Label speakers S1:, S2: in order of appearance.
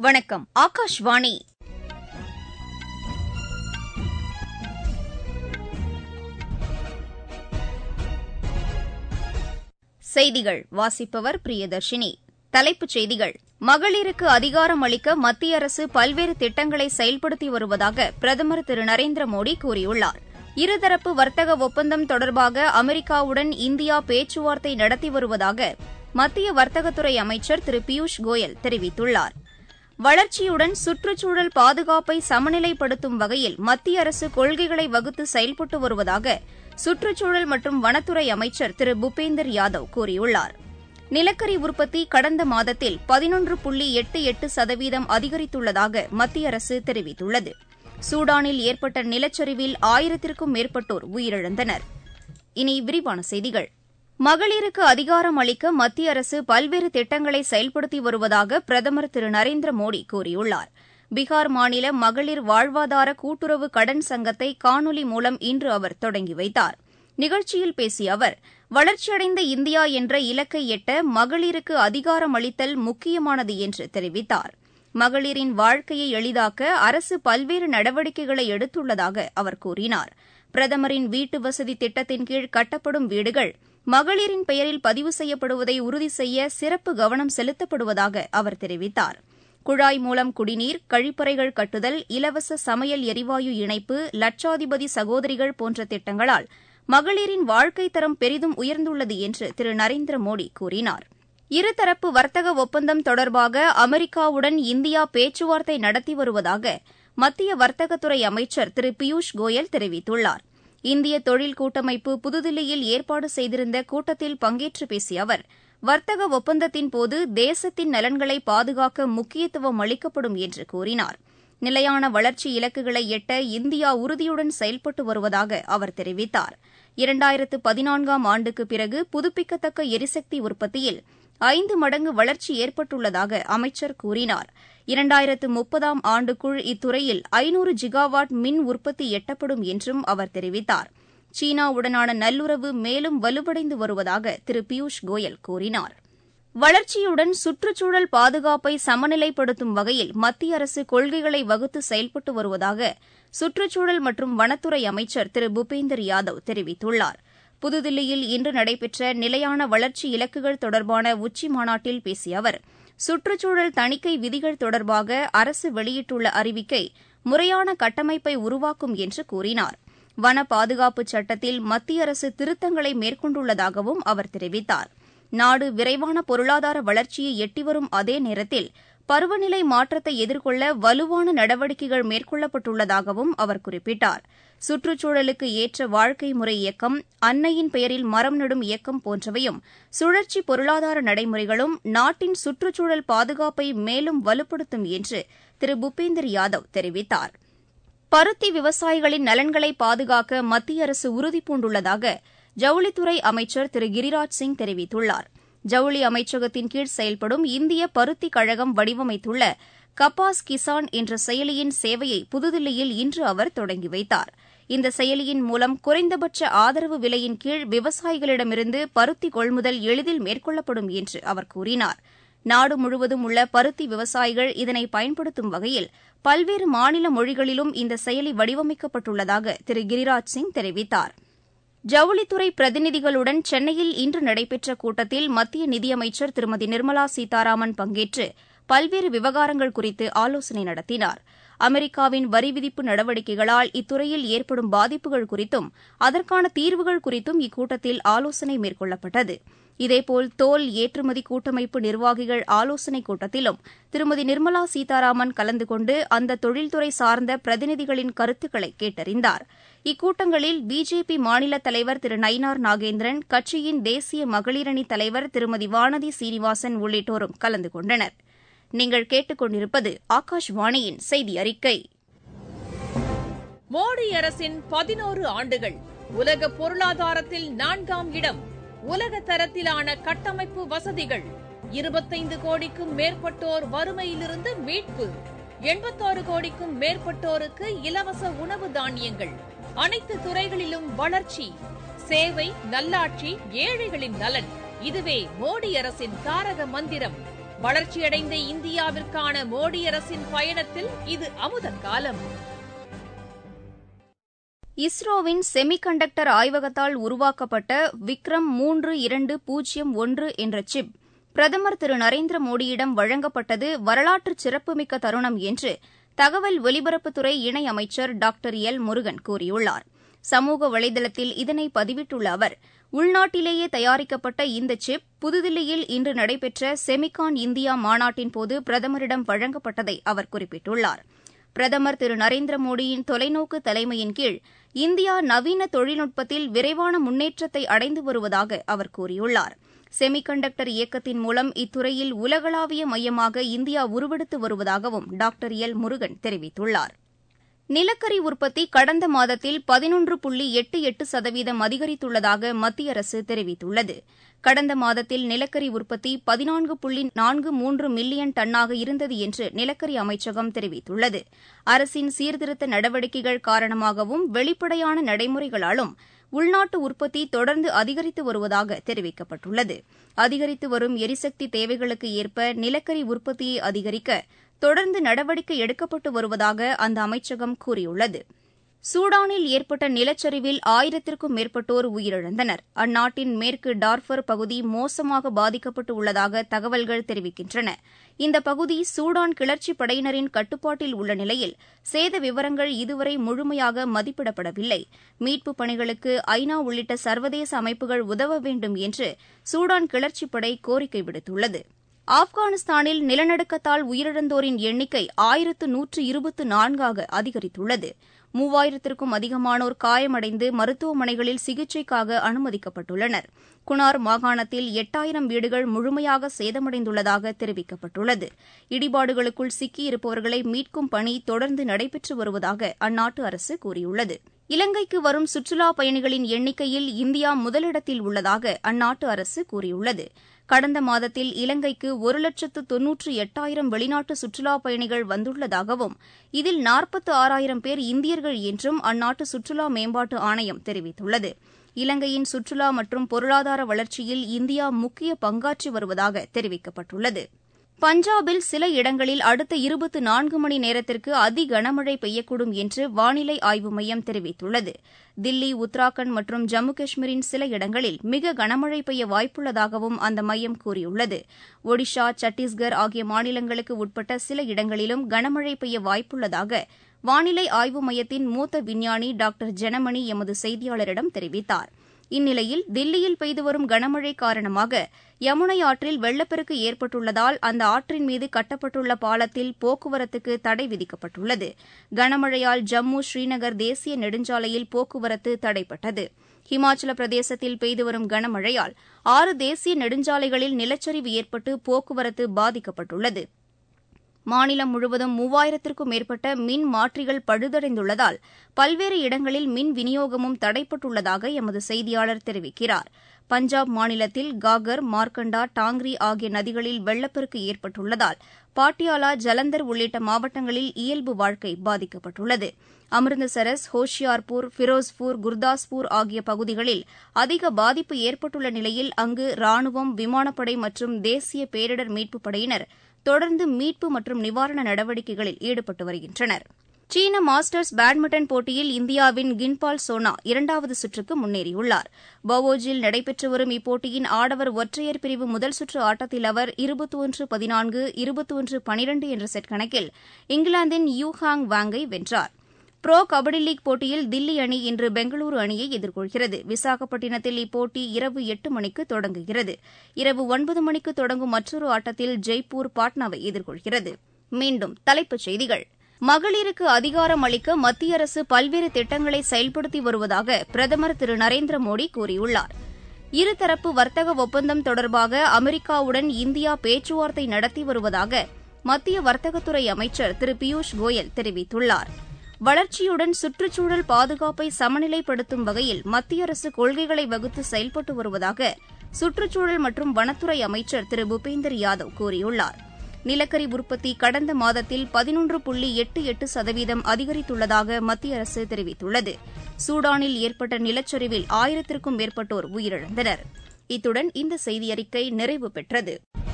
S1: வணக்கம் ஆகாஷ்வாணி செய்திகள் வாசிப்பவர் பிரியதர்ஷினி தலைப்புச் செய்திகள் மகளிருக்கு அதிகாரம் அளிக்க மத்திய அரசு பல்வேறு திட்டங்களை செயல்படுத்தி வருவதாக பிரதமர் திரு நரேந்திர மோடி கூறியுள்ளார் இருதரப்பு வர்த்தக ஒப்பந்தம் தொடர்பாக அமெரிக்காவுடன் இந்தியா பேச்சுவார்த்தை நடத்தி வருவதாக மத்திய வர்த்தகத்துறை அமைச்சர் திரு பியூஷ் கோயல் தெரிவித்துள்ளார் வளர்ச்சியுடன் சுற்றுச்சூழல் பாதுகாப்பை சமநிலைப்படுத்தும் வகையில் மத்திய அரசு கொள்கைகளை வகுத்து செயல்பட்டு வருவதாக சுற்றுச்சூழல் மற்றும் வனத்துறை அமைச்சர் திரு பூபேந்தர் யாதவ் கூறியுள்ளார் நிலக்கரி உற்பத்தி கடந்த மாதத்தில் பதினொன்று புள்ளி எட்டு எட்டு சதவீதம் அதிகரித்துள்ளதாக மத்திய அரசு தெரிவித்துள்ளது சூடானில் ஏற்பட்ட நிலச்சரிவில் ஆயிரத்திற்கும் மேற்பட்டோர் உயிரிழந்தனர் இனி விரிவான செய்திகள் மகளிருக்கு அதிகாரம் அளிக்க மத்திய அரசு பல்வேறு திட்டங்களை செயல்படுத்தி வருவதாக பிரதமர் திரு நரேந்திர மோடி கூறியுள்ளார் பீகார் மாநில மகளிர் வாழ்வாதார கூட்டுறவு கடன் சங்கத்தை காணொலி மூலம் இன்று அவர் தொடங்கி வைத்தார் நிகழ்ச்சியில் பேசிய அவர் வளர்ச்சியடைந்த இந்தியா என்ற இலக்கை எட்ட மகளிருக்கு அதிகாரம் அளித்தல் முக்கியமானது என்று தெரிவித்தார் மகளிரின் வாழ்க்கையை எளிதாக்க அரசு பல்வேறு நடவடிக்கைகளை எடுத்துள்ளதாக அவர் கூறினார் பிரதமரின் வீட்டு வசதி திட்டத்தின் கீழ் கட்டப்படும் வீடுகள் மகளிரின் பெயரில் பதிவு செய்யப்படுவதை உறுதி செய்ய சிறப்பு கவனம் செலுத்தப்படுவதாக அவர் தெரிவித்தார் குழாய் மூலம் குடிநீர் கழிப்பறைகள் கட்டுதல் இலவச சமையல் எரிவாயு இணைப்பு லட்சாதிபதி சகோதரிகள் போன்ற திட்டங்களால் மகளிரின் வாழ்க்கை தரம் பெரிதும் உயர்ந்துள்ளது என்று திரு நரேந்திர மோடி கூறினார் இருதரப்பு வர்த்தக ஒப்பந்தம் தொடர்பாக அமெரிக்காவுடன் இந்தியா பேச்சுவார்த்தை நடத்தி வருவதாக மத்திய வர்த்தகத்துறை அமைச்சர் திரு பியூஷ் கோயல் தெரிவித்துள்ளார் இந்திய தொழில் கூட்டமைப்பு புதுதில்லியில் ஏற்பாடு செய்திருந்த கூட்டத்தில் பங்கேற்று பேசிய அவர் வர்த்தக ஒப்பந்தத்தின்போது தேசத்தின் நலன்களை பாதுகாக்க முக்கியத்துவம் அளிக்கப்படும் என்று கூறினார் நிலையான வளர்ச்சி இலக்குகளை எட்ட இந்தியா உறுதியுடன் செயல்பட்டு வருவதாக அவர் தெரிவித்தார் இரண்டாயிரத்து பதினான்காம் ஆண்டுக்கு பிறகு புதுப்பிக்கத்தக்க எரிசக்தி உற்பத்தியில் ஐந்து மடங்கு வளர்ச்சி ஏற்பட்டுள்ளதாக அமைச்சர் கூறினார் இரண்டாயிரத்து முப்பதாம் ஆண்டுக்குள் இத்துறையில் ஐநூறு ஜிகாவாட் மின் உற்பத்தி எட்டப்படும் என்றும் அவர் தெரிவித்தார் சீனாவுடனான நல்லுறவு மேலும் வலுவடைந்து வருவதாக திரு பியூஷ் கோயல் கூறினார் வளர்ச்சியுடன் சுற்றுச்சூழல் பாதுகாப்பை சமநிலைப்படுத்தும் வகையில் மத்திய அரசு கொள்கைகளை வகுத்து செயல்பட்டு வருவதாக சுற்றுச்சூழல் மற்றும் வனத்துறை அமைச்சர் திரு பூபேந்தர் யாதவ் தெரிவித்துள்ளார் புதுதில்லியில் இன்று நடைபெற்ற நிலையான வளர்ச்சி இலக்குகள் தொடர்பான உச்சி மாநாட்டில் பேசிய அவர் சுற்றுச்சூழல் தணிக்கை விதிகள் தொடர்பாக அரசு வெளியிட்டுள்ள அறிவிக்கை முறையான கட்டமைப்பை உருவாக்கும் என்று கூறினார் வன பாதுகாப்பு சட்டத்தில் மத்திய அரசு திருத்தங்களை மேற்கொண்டுள்ளதாகவும் அவர் தெரிவித்தார் நாடு விரைவான பொருளாதார வளர்ச்சியை எட்டிவரும் அதே நேரத்தில் பருவநிலை மாற்றத்தை எதிர்கொள்ள வலுவான நடவடிக்கைகள் மேற்கொள்ளப்பட்டுள்ளதாகவும் அவர் குறிப்பிட்டார் சுற்றுச்சூழலுக்கு ஏற்ற வாழ்க்கை முறை இயக்கம் அன்னையின் பெயரில் மரம் நடும் இயக்கம் போன்றவையும் சுழற்சி பொருளாதார நடைமுறைகளும் நாட்டின் சுற்றுச்சூழல் பாதுகாப்பை மேலும் வலுப்படுத்தும் என்று திரு பூபேந்தர் யாதவ் தெரிவித்தார் பருத்தி விவசாயிகளின் நலன்களை பாதுகாக்க மத்திய அரசு உறுதிபூண்டுள்ளதாக ஜவுளித்துறை அமைச்சர் திரு கிரிராஜ் சிங் தெரிவித்துள்ளார் ஜவுளி அமைச்சகத்தின் கீழ் செயல்படும் இந்திய பருத்தி கழகம் வடிவமைத்துள்ள கபாஸ் கிசான் என்ற செயலியின் சேவையை புதுதில்லியில் இன்று அவர் தொடங்கி வைத்தார் இந்த செயலியின் மூலம் குறைந்தபட்ச ஆதரவு விலையின் கீழ் விவசாயிகளிடமிருந்து பருத்தி கொள்முதல் எளிதில் மேற்கொள்ளப்படும் என்று அவர் கூறினார் நாடு முழுவதும் உள்ள பருத்தி விவசாயிகள் இதனை பயன்படுத்தும் வகையில் பல்வேறு மாநில மொழிகளிலும் இந்த செயலி வடிவமைக்கப்பட்டுள்ளதாக திரு கிரிராஜ் சிங் தெரிவித்தார் ஜவுளித்துறை பிரதிநிதிகளுடன் சென்னையில் இன்று நடைபெற்ற கூட்டத்தில் மத்திய நிதியமைச்சர் திருமதி நிர்மலா சீதாராமன் பங்கேற்று பல்வேறு விவகாரங்கள் குறித்து ஆலோசனை நடத்தினார் அமெரிக்காவின் வரி விதிப்பு நடவடிக்கைகளால் இத்துறையில் ஏற்படும் பாதிப்புகள் குறித்தும் அதற்கான தீர்வுகள் குறித்தும் இக்கூட்டத்தில் ஆலோசனை மேற்கொள்ளப்பட்டது இதேபோல் தோல் ஏற்றுமதி கூட்டமைப்பு நிர்வாகிகள் ஆலோசனைக் கூட்டத்திலும் திருமதி நிர்மலா சீதாராமன் கலந்து கொண்டு அந்த தொழில்துறை சார்ந்த பிரதிநிதிகளின் கருத்துக்களை கேட்டறிந்தார் இக்கூட்டங்களில் பிஜேபி மாநில தலைவர் திரு நயினார் நாகேந்திரன் கட்சியின் தேசிய மகளிரணி தலைவர் திருமதி வானதி சீனிவாசன் உள்ளிட்டோரும் கலந்து கொண்டனர் நீங்கள் கேட்டுக்கொண்டிருப்பது ஆகாஷ்வாணியின் செய்தி அறிக்கை
S2: மோடி அரசின் பதினோரு ஆண்டுகள் உலக பொருளாதாரத்தில் நான்காம் இடம் உலக தரத்திலான கட்டமைப்பு வசதிகள் இருபத்தைந்து கோடிக்கும் மேற்பட்டோர் வறுமையிலிருந்து மீட்பு எண்பத்தாறு கோடிக்கும் மேற்பட்டோருக்கு இலவச உணவு தானியங்கள் அனைத்து துறைகளிலும் வளர்ச்சி சேவை நல்லாட்சி ஏழைகளின் நலன் இதுவே மோடி அரசின் தாரக மந்திரம் வளர்ச்சியடைந்த இந்தியாவிற்கான மோடி அரசின் பயணத்தில் இது அமுத காலம்
S1: இஸ்ரோவின் செமிகண்டக்டர் ஆய்வகத்தால் உருவாக்கப்பட்ட விக்ரம் மூன்று இரண்டு பூஜ்ஜியம் ஒன்று என்ற சிப் பிரதமர் திரு நரேந்திர மோடியிடம் வழங்கப்பட்டது வரலாற்று சிறப்புமிக்க தருணம் என்று தகவல் ஒலிபரப்புத்துறை இணையமைச்சர் டாக்டர் எல் முருகன் கூறியுள்ளார் சமூக வலைதளத்தில் இதனை பதிவிட்டுள்ள அவர் உள்நாட்டிலேயே தயாரிக்கப்பட்ட இந்த சிப் புதுதில்லியில் இன்று நடைபெற்ற செமிகான் இந்தியா மாநாட்டின்போது பிரதமரிடம் வழங்கப்பட்டதை அவர் குறிப்பிட்டுள்ளார் பிரதமர் திரு நரேந்திர மோடியின் தொலைநோக்கு தலைமையின் கீழ் இந்தியா நவீன தொழில்நுட்பத்தில் விரைவான முன்னேற்றத்தை அடைந்து வருவதாக அவர் கூறியுள்ளார் செமிகண்டக்டர் இயக்கத்தின் மூலம் இத்துறையில் உலகளாவிய மையமாக இந்தியா உருவெடுத்து வருவதாகவும் டாக்டர் எல் முருகன் தெரிவித்துள்ளார் நிலக்கரி உற்பத்தி கடந்த மாதத்தில் பதினொன்று புள்ளி எட்டு எட்டு சதவீதம் அதிகரித்துள்ளதாக மத்திய அரசு தெரிவித்துள்ளது கடந்த மாதத்தில் நிலக்கரி உற்பத்தி பதினான்கு புள்ளி நான்கு மூன்று மில்லியன் டன்னாக இருந்தது என்று நிலக்கரி அமைச்சகம் தெரிவித்துள்ளது அரசின் சீர்திருத்த நடவடிக்கைகள் காரணமாகவும் வெளிப்படையான நடைமுறைகளாலும் உள்நாட்டு உற்பத்தி தொடர்ந்து அதிகரித்து வருவதாக தெரிவிக்கப்பட்டுள்ளது அதிகரித்து வரும் எரிசக்தி தேவைகளுக்கு ஏற்ப நிலக்கரி உற்பத்தியை அதிகரிக்க தொடர்ந்து நடவடிக்கை எடுக்கப்பட்டு வருவதாக அந்த அமைச்சகம் கூறியுள்ளது சூடானில் ஏற்பட்ட நிலச்சரிவில் ஆயிரத்திற்கும் மேற்பட்டோர் உயிரிழந்தனர் அந்நாட்டின் மேற்கு டார்ஃபர் பகுதி மோசமாக பாதிக்கப்பட்டு உள்ளதாக தகவல்கள் தெரிவிக்கின்றன இந்த பகுதி சூடான் கிளர்ச்சிப் படையினரின் கட்டுப்பாட்டில் உள்ள நிலையில் சேத விவரங்கள் இதுவரை முழுமையாக மதிப்பிடப்படவில்லை மீட்புப் பணிகளுக்கு ஐநா உள்ளிட்ட சர்வதேச அமைப்புகள் உதவ வேண்டும் என்று சூடான் கிளர்ச்சிப் படை கோரிக்கை விடுத்துள்ளது ஆப்கானிஸ்தானில் நிலநடுக்கத்தால் உயிரிழந்தோரின் எண்ணிக்கை ஆயிரத்து நூற்று இருபத்து நான்காக அதிகரித்துள்ளது மூவாயிரத்திற்கும் அதிகமானோர் காயமடைந்து மருத்துவமனைகளில் சிகிச்சைக்காக அனுமதிக்கப்பட்டுள்ளனர் குனார் மாகாணத்தில் எட்டாயிரம் வீடுகள் முழுமையாக சேதமடைந்துள்ளதாக தெரிவிக்கப்பட்டுள்ளது இடிபாடுகளுக்குள் சிக்கியிருப்பவர்களை மீட்கும் பணி தொடர்ந்து நடைபெற்று வருவதாக அந்நாட்டு அரசு கூறியுள்ளது இலங்கைக்கு வரும் சுற்றுலாப் பயணிகளின் எண்ணிக்கையில் இந்தியா முதலிடத்தில் உள்ளதாக அந்நாட்டு அரசு கூறியுள்ளது கடந்த மாதத்தில் இலங்கைக்கு ஒரு லட்சத்து தொன்னூற்று எட்டாயிரம் வெளிநாட்டு சுற்றுலாப் பயணிகள் வந்துள்ளதாகவும் இதில் நாற்பத்து ஆறாயிரம் பேர் இந்தியர்கள் என்றும் அந்நாட்டு சுற்றுலா மேம்பாட்டு ஆணையம் தெரிவித்துள்ளது இலங்கையின் சுற்றுலா மற்றும் பொருளாதார வளர்ச்சியில் இந்தியா முக்கிய பங்காற்றி வருவதாக தெரிவிக்கப்பட்டுள்ளது பஞ்சாபில் சில இடங்களில் அடுத்த இருபத்து நான்கு மணி நேரத்திற்கு அதி கனமழை பெய்யக்கூடும் என்று வானிலை ஆய்வு மையம் தெரிவித்துள்ளது தில்லி உத்தராகண்ட் மற்றும் ஜம்மு காஷ்மீரின் சில இடங்களில் மிக கனமழை பெய்ய வாய்ப்புள்ளதாகவும் அந்த மையம் கூறியுள்ளது ஒடிஷா சத்தீஸ்கர் ஆகிய மாநிலங்களுக்கு உட்பட்ட சில இடங்களிலும் கனமழை பெய்ய வாய்ப்புள்ளதாக வானிலை ஆய்வு மையத்தின் மூத்த விஞ்ஞானி டாக்டர் ஜனமணி எமது செய்தியாளரிடம் தெரிவித்தார் இந்நிலையில் தில்லியில் பெய்து வரும் கனமழை காரணமாக யமுனை ஆற்றில் வெள்ளப்பெருக்கு ஏற்பட்டுள்ளதால் அந்த ஆற்றின் மீது கட்டப்பட்டுள்ள பாலத்தில் போக்குவரத்துக்கு தடை விதிக்கப்பட்டுள்ளது கனமழையால் ஜம்மு ஸ்ரீநகர் தேசிய நெடுஞ்சாலையில் போக்குவரத்து தடைப்பட்டது ஹிமாச்சல பிரதேசத்தில் பெய்து வரும் கனமழையால் ஆறு தேசிய நெடுஞ்சாலைகளில் நிலச்சரிவு ஏற்பட்டு போக்குவரத்து பாதிக்கப்பட்டுள்ளது மாநிலம் முழுவதும் மூவாயிரத்திற்கும் மேற்பட்ட மின் மாற்றிகள் பழுதடைந்துள்ளதால் பல்வேறு இடங்களில் மின் விநியோகமும் தடைப்பட்டுள்ளதாக எமது செய்தியாளர் தெரிவிக்கிறார் பஞ்சாப் மாநிலத்தில் காகர் மார்க்கண்டா டாங்ரி ஆகிய நதிகளில் வெள்ளப்பெருக்கு ஏற்பட்டுள்ளதால் பாட்டியாலா ஜலந்தர் உள்ளிட்ட மாவட்டங்களில் இயல்பு வாழ்க்கை பாதிக்கப்பட்டுள்ளது அமிர்தசரஸ் ஹோஷியார்பூர் ஃபிரோஸ்பூர் குர்தாஸ்பூர் ஆகிய பகுதிகளில் அதிக பாதிப்பு ஏற்பட்டுள்ள நிலையில் அங்கு ராணுவம் விமானப்படை மற்றும் தேசிய பேரிடர் மீட்புப் படையினர் தொடர்ந்து மீட்பு மற்றும் நிவாரண நடவடிக்கைகளில் ஈடுபட்டு வருகின்றனர் சீன மாஸ்டர்ஸ் பேட்மிண்டன் போட்டியில் இந்தியாவின் கின்பால் சோனா இரண்டாவது சுற்றுக்கு முன்னேறியுள்ளார் பவோஜில் நடைபெற்று வரும் இப்போட்டியின் ஆடவர் ஒற்றையர் பிரிவு முதல் சுற்று ஆட்டத்தில் அவர் இருபத்தி ஒன்று பதினான்கு இருபத்தி ஒன்று பனிரண்டு என்ற செட் கணக்கில் இங்கிலாந்தின் யூ ஹாங் வாங்கை வென்றார் புரோ கபடி லீக் போட்டியில் தில்லி அணி இன்று பெங்களூரு அணியை எதிர்கொள்கிறது விசாகப்பட்டினத்தில் இப்போட்டி இரவு எட்டு மணிக்கு தொடங்குகிறது இரவு ஒன்பது மணிக்கு தொடங்கும் மற்றொரு ஆட்டத்தில் ஜெய்ப்பூர் பாட்னாவை எதிர்கொள்கிறது மீண்டும் தலைப்புச் செய்திகள் மகளிருக்கு அதிகாரம் அளிக்க மத்திய அரசு பல்வேறு திட்டங்களை செயல்படுத்தி வருவதாக பிரதமர் திரு நரேந்திர மோடி கூறியுள்ளார் இருதரப்பு வர்த்தக ஒப்பந்தம் தொடர்பாக அமெரிக்காவுடன் இந்தியா பேச்சுவார்த்தை நடத்தி வருவதாக மத்திய வர்த்தகத்துறை அமைச்சர் திரு பியூஷ் கோயல் தெரிவித்துள்ளார் வளர்ச்சியுடன் சுற்றுச்சூழல் பாதுகாப்பை சமநிலைப்படுத்தும் வகையில் மத்திய அரசு கொள்கைகளை வகுத்து செயல்பட்டு வருவதாக சுற்றுச்சூழல் மற்றும் வனத்துறை அமைச்சர் திரு பூபேந்தர் யாதவ் கூறியுள்ளார் நிலக்கரி உற்பத்தி கடந்த மாதத்தில் பதினொன்று புள்ளி எட்டு எட்டு சதவீதம் அதிகரித்துள்ளதாக மத்திய அரசு தெரிவித்துள்ளது சூடானில் ஏற்பட்ட நிலச்சரிவில் ஆயிரத்திற்கும் மேற்பட்டோர் உயிரிழந்தனர் இத்துடன் இந்த செய்தியறிக்கை நிறைவு பெற்றது